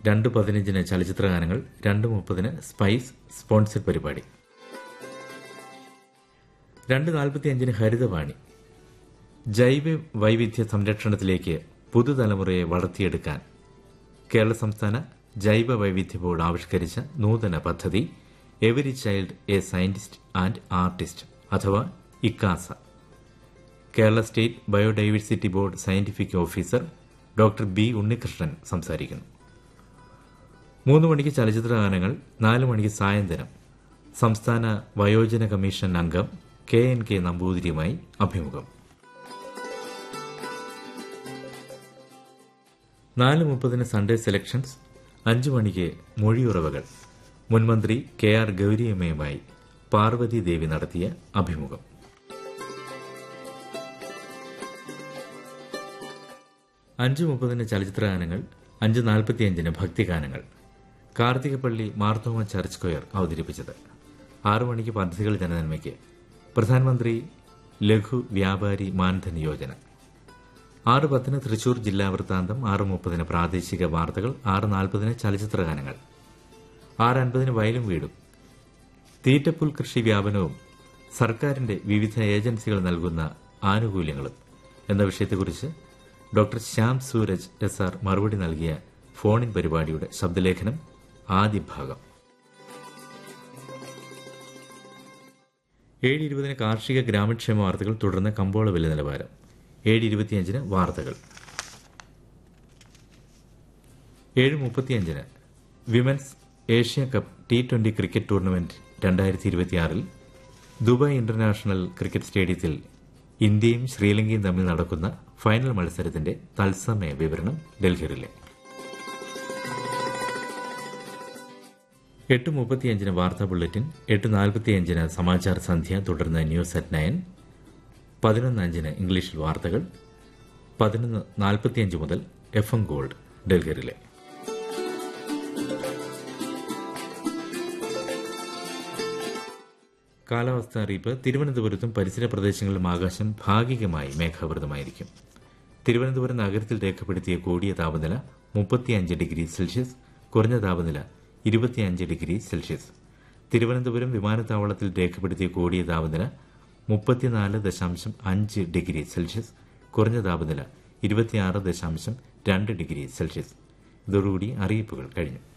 രണ്ട് പതിനഞ്ചിന് ചലച്ചിത്രഗാനങ്ങൾ രണ്ട് മുപ്പതിന് സ്പൈസ് സ്പോൺസർ പരിപാടി രണ്ട് നാൽപ്പത്തിയഞ്ചിന് ഹരിതവാണി ജൈവ വൈവിധ്യ സംരക്ഷണത്തിലേക്ക് പുതുതലമുറയെ വളർത്തിയെടുക്കാൻ കേരള സംസ്ഥാന ജൈവ വൈവിധ്യ ബോർഡ് ആവിഷ്കരിച്ച നൂതന പദ്ധതി every child a scientist and artist അഥവാ ഇക്കാസ Kerala state biodiversity board scientific officer doctor B Unnikrishnan സംസാരിക്കുന്നു മൂന്ന് മണിക്ക് ചലച്ചിത്ര ഗാനങ്ങൾ നാല് മണിക്ക് സായന്തനം സംസ്ഥാന വയോജന കമ്മീഷൻ അംഗം കെ എൻ കെ നമ്പൂതിരിയുമായി അഭിമുഖം നാല് മുപ്പതിന് സൺഡേ സെലക്ഷൻസ് അഞ്ചു മണിക്ക് മൊഴിയുറവകൾ മുൻമന്ത്രി കെ ആർ ഗൌരിയമ്മയുമായി പാർവതി ദേവി നടത്തിയ അഭിമുഖം അഞ്ച് മുപ്പതിന് ചലച്ചിത്രഗാനങ്ങൾ അഞ്ച് നാൽപ്പത്തിയഞ്ചിന് ഭക്തിഗാനങ്ങൾ കാർത്തികപ്പള്ളി മാർത്തോമ ചർച്ച് സ്ക്വയർ അവതരിപ്പിച്ചത് ആറു മണിക്ക് പദ്ധതികൾ ജനനന്മയ്ക്ക് പ്രധാനമന്ത്രി ലഘു വ്യാപാരി മാൻധൻ യോജന ആറ് പത്തിന് തൃശൂർ ജില്ലാ വൃത്താന്തം ആറ് മുപ്പതിന് പ്രാദേശിക വാർത്തകൾ ആറ് നാൽപ്പതിന് ചലച്ചിത്രഗാനങ്ങൾ ആറ് അൻപതിന് വയലും വീടും തീറ്റപ്പുൽ കൃഷി വ്യാപനവും സർക്കാരിന്റെ വിവിധ ഏജൻസികൾ നൽകുന്ന ആനുകൂല്യങ്ങളും എന്ന വിഷയത്തെക്കുറിച്ച് doctor Shyam Sooraj S R മറുപടി നൽകിയ ഫോണിൻ പരിപാടിയുടെ ശബ്ദലേഖനം ആദ്യ ഭാഗം ഏഴ് ഇരുപതിന് കാർഷിക ഗ്രാമക്ഷേമ വാർത്തകൾ തുടർന്ന് കമ്പോള വില നിലവാരം ഏഴ് ഇരുപത്തിയഞ്ചിന് വാർത്തകൾ ഏഴ് മുപ്പത്തിയഞ്ചിന് women's Asia cup T twenty cricket tournament രണ്ടായിരത്തി ഇരുപത്തിയാറിൽ ദുബായ് ഇന്റർനാഷണൽ ക്രിക്കറ്റ് സ്റ്റേഡിയത്തിൽ ഇന്ത്യയും ശ്രീലങ്കയും തമ്മിൽ നടക്കുന്ന ഫൈനൽ മത്സരത്തിന്റെ തത്സമയ വിവരണം ഡൽഹിയിലെ എട്ട് മുപ്പത്തിയഞ്ചിന് വാർത്താ ബുള്ളറ്റിൻ എട്ട് നാൽപ്പത്തിയഞ്ചിന് സമാചാർ സന്ധ്യ തുടർന്ന് ന്യൂസ് അറ്റ് നയൻ പതിനൊന്ന് അഞ്ചിന് ഇംഗ്ലീഷിൽ വാർത്തകൾ പതിനൊന്ന് നാൽപ്പത്തിയഞ്ച് മുതൽ എഫ് എം ഗോൾഡ് ഡൽഹിയിലെ കാലാവസ്ഥ അറിയിപ്പ് തിരുവനന്തപുരത്തും പരിസര പ്രദേശങ്ങളിലും ആകാശം ഭാഗികമായി മേഘാവൃതമായിരിക്കും തിരുവനന്തപുരം നഗരത്തിൽ രേഖപ്പെടുത്തിയ കൂടിയ താപനില മുപ്പത്തിയഞ്ച് ഡിഗ്രി സെൽഷ്യസ് കുറഞ്ഞ താപനില ഇരുപത്തിയഞ്ച് ഡിഗ്രി സെൽഷ്യസ് തിരുവനന്തപുരം വിമാനത്താവളത്തിൽ രേഖപ്പെടുത്തിയ കൂടിയ താപനില മുപ്പത്തിനാല് ദശാംശം അഞ്ച് ഡിഗ്രി സെൽഷ്യസ് കുറഞ്ഞ താപനില ഇരുപത്തിയാറ് ദശാംശം രണ്ട് ഡിഗ്രി സെൽഷ്യസ് ഇതോടുകൂടി അറിയിപ്പുകൾ കഴിഞ്ഞു